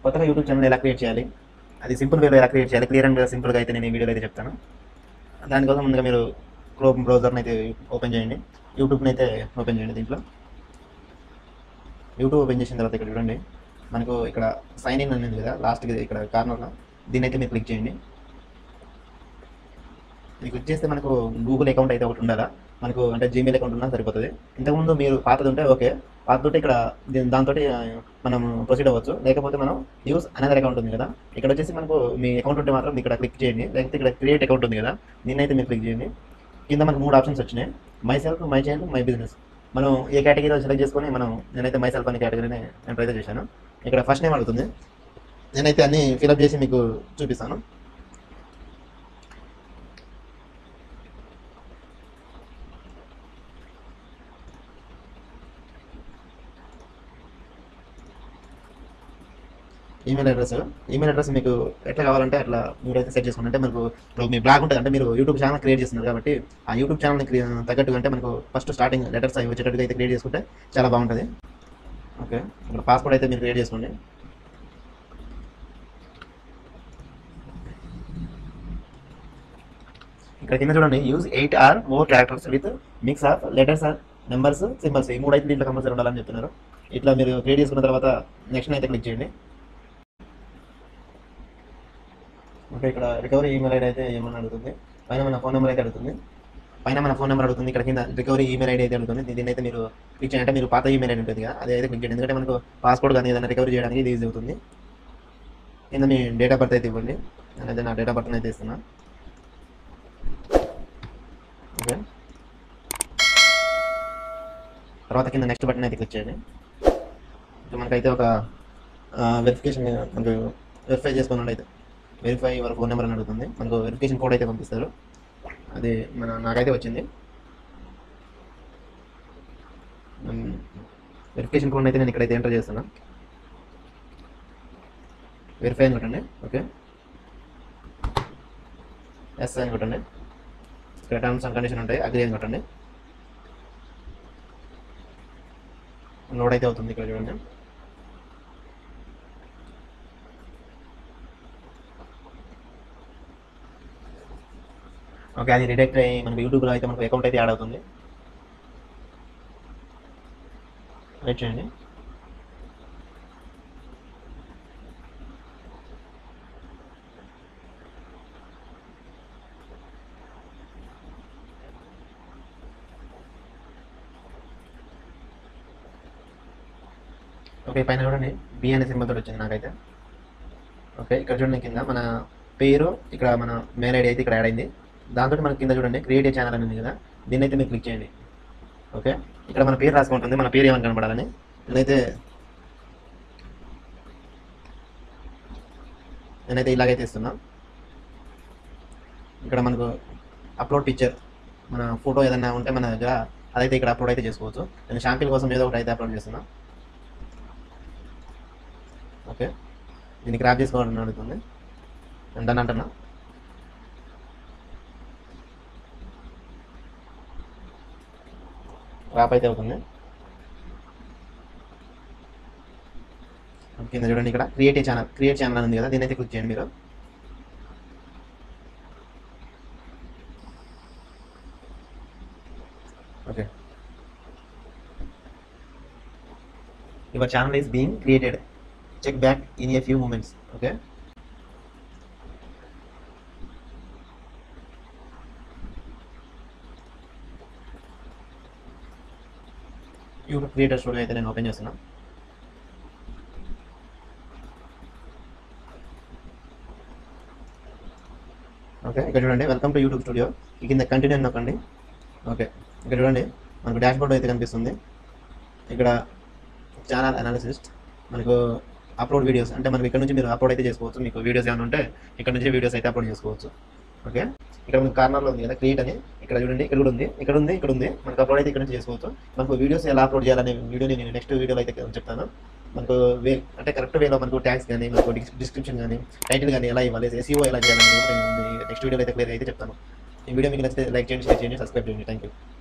కొత్తగా YouTube channel ఎలా create చేయాలి అది సింపుల్ వేలో ఎలా క్రియేట్ చేయాలి క్లియర్ అండ్ సింపుల్గా అయితే నేను ఈ వీడియోలో అయితే చెప్తాను దానికోసం ముందుగా మీరు క్రోమ్ బ్రౌజర్ని అయితే ఓపెన్ చేయండి యూట్యూబ్ని అయితే ఓపెన్ చేయండి దీంట్లో యూట్యూబ్ ఓపెన్ చేసిన తర్వాత ఇక్కడ చూడండి మనకు ఇక్కడ సైన్ ఇన్ అనేది కదా లాస్ట్కి ఇక్కడ కార్నర్లో దీని అయితే మీరు క్లిక్ చేయండి ఇది క్లిక్ చేస్తే మనకు గూగుల్ అకౌంట్ అయితే ఒకటి ఉండాలా మనకు అంటే జీమెయిల్ అకౌంట్ ఉన్నా సరిపోతుంది ఇంతకుముందు మీరు పాతది ఉంటే ఓకే పాతది ఇక్కడ దీని దాంతో మనం ప్రొసీడ్ అవ్వచ్చు లేకపోతే మనం యూస్ అనదర్ అకౌంట్ ఉంది కదా ఇక్కడ వచ్చేసి మనకు మీ అకౌంట్ ఉంటే మాత్రం ఇక్కడ క్లిక్ చేయండి లేకపోతే ఇక్కడ క్రియేట్ అకౌంట్ ఉంది కదా దీన్ని అయితే మీరు క్లిక్ చేయండి కింద మనకు మూడు ఆప్షన్స్ వచ్చినాయి myself my child my business మనం ఏ కేటగిరీలో సెలెక్ట్ చేసుకొని మనం నేనైతే మై సెల్ఫ్ అనే కేటగిరీని ఎంటర్ అయితే చేశాను ఇక్కడ ఫస్ట్ నేమ్ అడుగుతుంది నేనైతే అన్ని ఫిలప్ చేసి మీకు చూపిస్తాను ఈమెయిల్ అడ్రస్ ఈమెయిల్ అడ్రస్ మీకు ఎట్లా కావాలంటే అట్లా మీరైతే సెట్ చేసుకోండి అంటే మనకు ఇప్పుడు మీ బ్లాగ్ ఉంటుంది అంటే మీరు యూట్యూబ్ ఛానల్ క్రియేట్ చేస్తున్నారు కాబట్టి ఆ యూట్యూబ్ ఛానల్ని తగ్గట్టుగా అంటే మనకు ఫస్ట్ స్టార్టింగ్ లెటర్స్ అవి వచ్చేటట్టుగా అయితే క్రియేట్ చేసుకుంటే చాలా బాగుంటుంది ఓకే ఇక్కడ పాస్పోర్ట్ అయితే మీరు క్రియేట్ చేసుకోండి ఇక్కడ కింద చూడండి use eight or more characters with mix of letters or numbers symbols ఈ మూడు అయితే దీంట్లో కంపల్సరీ ఉండాలని చెప్తున్నారు ఇట్లా మీరు క్రియేట్ చేసుకున్న తర్వాత నెక్స్ట్ అయితే క్లిక్ చేయండి ఓకే ఇక్కడ రికవరీ ఈమెయిల్ ఐడి అయితే ఏమని అడుగుతుంది పైన మన ఫోన్ నెంబర్ అయితే అడుగుతుంది పైన మన ఫోన్ నెంబర్ అడుగుతుంది ఇక్కడ కింద రికవరీ ఈమెయిల్ ఐడి అయితే అడుగుతుంది దీన్ని అయితే మీరు క్లిక్ చేయండి అంటే మీరు పాత ఈమెయిల్ ఐడి ఉంటుంది కదా అదే అయితే క్లిక్ చేయండి ఎందుకంటే మనకు పాస్పోర్ట్ కానీ ఏదైనా రికవరీ చేయడానికి ఇది ఈజీ అవుతుంది కింద మీ డేట్ ఆఫ్ బర్త్ అయితే ఇవ్వండి నేనైతే నా డేట్ ఆఫ్ బర్త్ అయితే ఇస్తున్నా ఓకే తర్వాత కింద నెక్స్ట్ బటన్ అయితే క్లిక్ చేయండి ఇంకా మనకైతే ఒక వెరిఫికేషన్ మనకు వెరిఫై చేసుకున్నట్టు అయితే వెరిఫై యువర్ ఫోన్ నెంబర్ అని అడుగుతుంది మనకు వెరిఫికేషన్ కోడ్ అయితే పంపిస్తారు అది మన నాకైతే వచ్చింది వెరిఫికేషన్ కోడ్ అయితే నేను ఇక్కడైతే ఎంటర్ చేస్తున్నా వెరిఫై అని కొట్టండి ఓకే ఎస్ అని కొట్టండి ఇక్కడ టర్మ్స్ అండ్ కండిషన్ ఉంటాయి అగ్రీ అని కొట్టండి లోడ్ అయితే అవుతుంది ఇక్కడ చూడండి ఓకే అది రిడక్ట్ అయ్యి మనకు యూట్యూబ్లో అయితే మనకు అకౌంట్ అయితే యాడ్ అవుతుంది వెయిట్ చేయండి ఓకే పైన చూడండి బి అనే సింబల్ తోటి వచ్చింది నాకైతే ఓకే ఇక్కడ చూడండి కింద మన పేరు ఇక్కడ మన మెయిల్ ఐడి అయితే ఇక్కడ యాడ్ అయింది దాంతో మనకి కింద చూడండి క్రియేట్ ఛానల్ అని ఉంది కదా దీన్ని అయితే మీరు క్లిక్ చేయండి ఓకే ఇక్కడ మన పేరు రాసుకుంటుంది మన పేరు ఏమని కనపడాలని నేనైతే నేనైతే ఇలాగైతే ఇస్తున్నా ఇక్కడ మనకు అప్లోడ్ పిక్చర్ మన ఫోటో ఏదైనా ఉంటే మన దగ్గర అదైతే ఇక్కడ అప్లోడ్ అయితే చేసుకోవచ్చు నేను షాంపిల్ కోసం ఏదో ఒకటి అయితే అప్లోడ్ చేస్తున్నా ఓకే దీన్ని క్రాప్ చేసుకోవాలని అడుగుతుంది ఎంత అంటున్నా క్రాప్ అయితే అవుతుంది కింద చూడండి ఇక్కడ క్రియేట్ ఛానల్ క్రియేట్ ఛానల్ ఉంది కదా దీని అయితే క్లిక్ చేయండి మీరు okay your channel is being created check back in a few moments okay YouTube creator studio అయితే నేను ఓపెన్ చేస్తున్నా ఓకే ఇక్కడ చూడండి వెల్కమ్ టు యూట్యూబ్ స్టూడియో ఈ కింద కంటిన్యూ నొక్కండి ఓకే ఇక్కడ చూడండి మనకు డాష్ బోర్డ్ అయితే కనిపిస్తుంది ఇక్కడ ఛానల్ అనాలిసిస్ట్ మనకు అప్లోడ్ వీడియోస్ అంటే మనకి ఇక్కడ నుంచి మీరు అప్లోడ్ అయితే చేసుకోవచ్చు మీకు వీడియోస్ ఏమైనా ఉంటే ఇక్కడ నుంచి వీడియోస్ అయితే అప్లోడ్ చేసుకోవచ్చు ఓకే ఇక్కడ మనకు కార్నర్లో ఉంది కదా క్రియేట్ అని ఇక్కడ చూడండి ఇక్కడ కూడా ఉంది ఇక్కడ ఉంది ఇక్కడ ఉంది మనకు అప్లోడ్ అయితే ఇక్కడ నుంచి చేసుకోవచ్చు మనకు వీడియోస్ ఎలా అప్లోడ్ చేయాలనే వీడియో నేను నెక్స్ట్ వీడియోలో అయితే చెప్తాను మనకు వే అంటే కరెక్ట్ వేలో మనకు ట్యాగ్స్ కానీ మనకు డిస్క్రిప్షన్ కానీ టైటిల్ కానీ ఎలా ఇవ్వాలి ఎస్ఈఓ ఎలా చేయాలని కూడా నేను నెక్స్ట్ వీడియోలో అయితే క్లియర్ అయితే చెప్తాను ఈ వీడియో మీకు నచ్చితే లైక్ చేయండి షేర్ చేయండి సబ్స్క్రైబ్ చేయండి థ్యాంక్ యూ